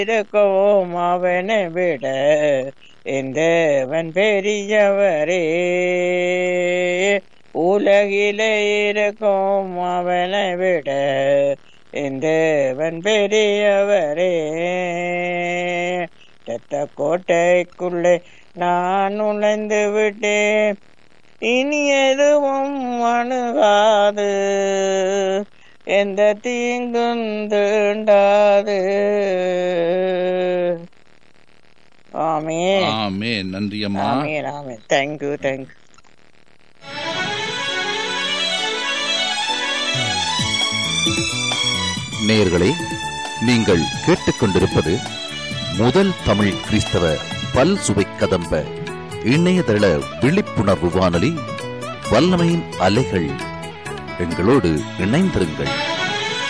இருக்கவும் அவனை விட எந்தவன் பெரியவரே உலகிலே இருக்கும் அவனை விட எந்தவன் பெரியவரே ரத்த கோட்டைக்குள்ளே நான் நுழைந்து விட்டேன் இனி எதுவும் அணுகாது எந்த தீங்கும் தீண்டாது ஆமேன் ஆமே நன்றி அம்மா ஆமேன் ஆமேன் தேங்க்யூ தேங்க்யூ நேயர்களே நீங்கள் கேட்டுக்கொண்டிருப்பது முதல் தமிழ் கிறிஸ்தவ பல் சுவை கதம்ப இணையதள விழிப்புணர்வு வானொலி வல்லமையின் அலைகள் எங்களோடு இணைந்திருங்கள்